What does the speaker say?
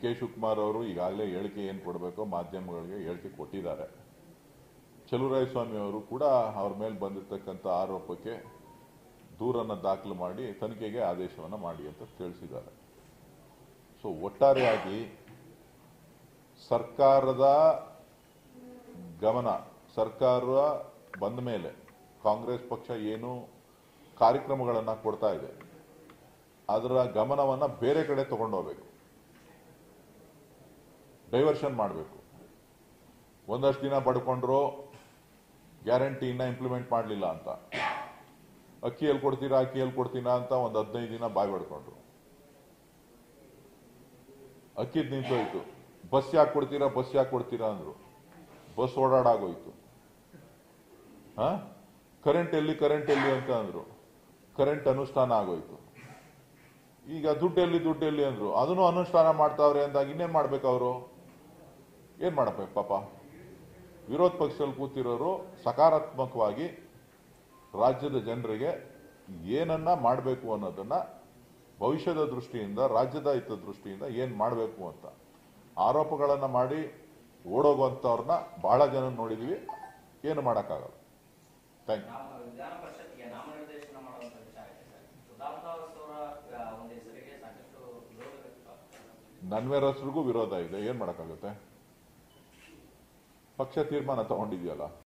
K Shivakumar ಅವರು ಈಗಾಗಲೇ ಹೇಳಿಕೆ ಏನು ಕೊಡಬೇಕೋ ಮಾಧ್ಯಮಗಳಿಗೆ ಹೇಳಿಕೆ ಕೊಟ್ಟಿದ್ದಾರೆ ಚಲುವರಾಯ ಸ್ವಾಮಿ ಅವರು ಕೂಡ ಅವ್ರ ಮೇಲೆ ಬಂದಿರತಕ್ಕಂಥ ಆರೋಪಕ್ಕೆ ದೂರನ್ನು ದಾಖಲು ಮಾಡಿ ತನಿಖೆಗೆ ಆದೇಶವನ್ನು ಮಾಡಿ ಅಂತ ತಿಳಿಸಿದ್ದಾರೆ ಸೊ ಒಟ್ಟಾರೆಯಾಗಿ ಸರ್ಕಾರದ ಗಮನ ಸರ್ಕಾರ ಬಂದ ಮೇಲೆ ಕಾಂಗ್ರೆಸ್ ಪಕ್ಷ ಏನು ಕಾರ್ಯಕ್ರಮಗಳನ್ನು ಕೊಡ್ತಾ ಇದೆ ಅದರ ಗಮನವನ್ನು ಬೇರೆ ಕಡೆ ತಗೊಂಡೋಗ್ಬೇಕು ಡೈವರ್ಷನ್ ಮಾಡಬೇಕು ಒಂದಷ್ಟು ದಿನ ಪಡ್ಕೊಂಡ್ರು ಗ್ಯಾರಂಟಿ ಇನ್ನ ಇಂಪ್ಲಿಮೆಂಟ್ ಮಾಡಲಿಲ್ಲ ಅಂತ ಅಕ್ಕಿ ಎಲ್ಲಿ ಕೊಡ್ತೀರಾ ಅಕ್ಕಿ ಎಲ್ಲಿ ಕೊಡ್ತೀರಾ ಅಂತ ಒಂದು ಹದಿನೈದು ದಿನ ಬಾಯ್ ಪಡ್ಕೊಂಡ್ರು ಅಕ್ಕಿದ್ ನಿಂತೋಯ್ತು ಬಸ್ ಯಾಕೆ ಕೊಡ್ತೀರಾ ಬಸ್ ಯಾಕೆ ಕೊಡ್ತೀರಾ ಅಂದ್ರು ಬಸ್ ಓಡಾಡಾಗೋಯ್ತು ಹಾ ಕರೆಂಟ್ ಎಲ್ಲಿ ಕರೆಂಟ್ ಎಲ್ಲಿ ಅಂತ ಅಂದ್ರು ಕರೆಂಟ್ ಅನುಷ್ಠಾನ ಆಗೋಯ್ತು ಈಗ ದುಡ್ಡೆಲ್ಲಿ ದುಡ್ಡೆಲ್ಲಿ ಅಂದ್ರು ಅದನ್ನು ಅನುಷ್ಠಾನ ಮಾಡ್ತಾವ್ರೆ ಅಂದಾಗ ಇನ್ನೇನ್ ಮಾಡ್ಬೇಕು ಅವರು ಏನ್ ಮಾಡಬೇಕು ಪಾಪ ವಿರೋಧ ಪಕ್ಷದಲ್ಲಿ ಕೂತಿರೋರು ಸಕಾರಾತ್ಮಕವಾಗಿ ರಾಜ್ಯದ ಜನರಿಗೆ ಏನನ್ನ ಮಾಡಬೇಕು ಅನ್ನೋದನ್ನ ಭವಿಷ್ಯದ ದೃಷ್ಟಿಯಿಂದ ರಾಜ್ಯದ ಹಿತ ದೃಷ್ಟಿಯಿಂದ ಏನ್ ಮಾಡಬೇಕು ಅಂತ ಆರೋಪಗಳನ್ನ ಮಾಡಿ ಓಡೋಗುವಂತವ್ರನ್ನ ಬಹಳ ಜನ ನೋಡಿದೀವಿ ಏನು ಮಾಡೋಕ್ಕಾಗಲ್ಲ ಥ್ಯಾಂಕ್ ಯು ನಾವು ವಿಧಾನ ಪರಿಷತ್ಗೆ ನಾಮನಿರ್ದೇಶನ ಮಾಡುವಂತ ವಿಚಾರ ಇದೆ ಸರ್ ಸುಧಾಮದಾಸ್ ಅವರ ಆ, ಒಂದು ಹೆಸರಿಗೆ ಸಾಕಷ್ಟು ವಿರೋಧ ವ್ಯಕ್ತವಾಗ್ತದೆ ನನ್ವೇರ ಹೆಸರಿಗೂ ವಿರೋಧ ಇದೆ ಏನ್ ಮಾಡಕ್ಕಾಗುತ್ತೆ ಪಕ್ಷ ತೀರ್ಮಾನ ತಗೊಂಡಿದೆಯಲ್ಲ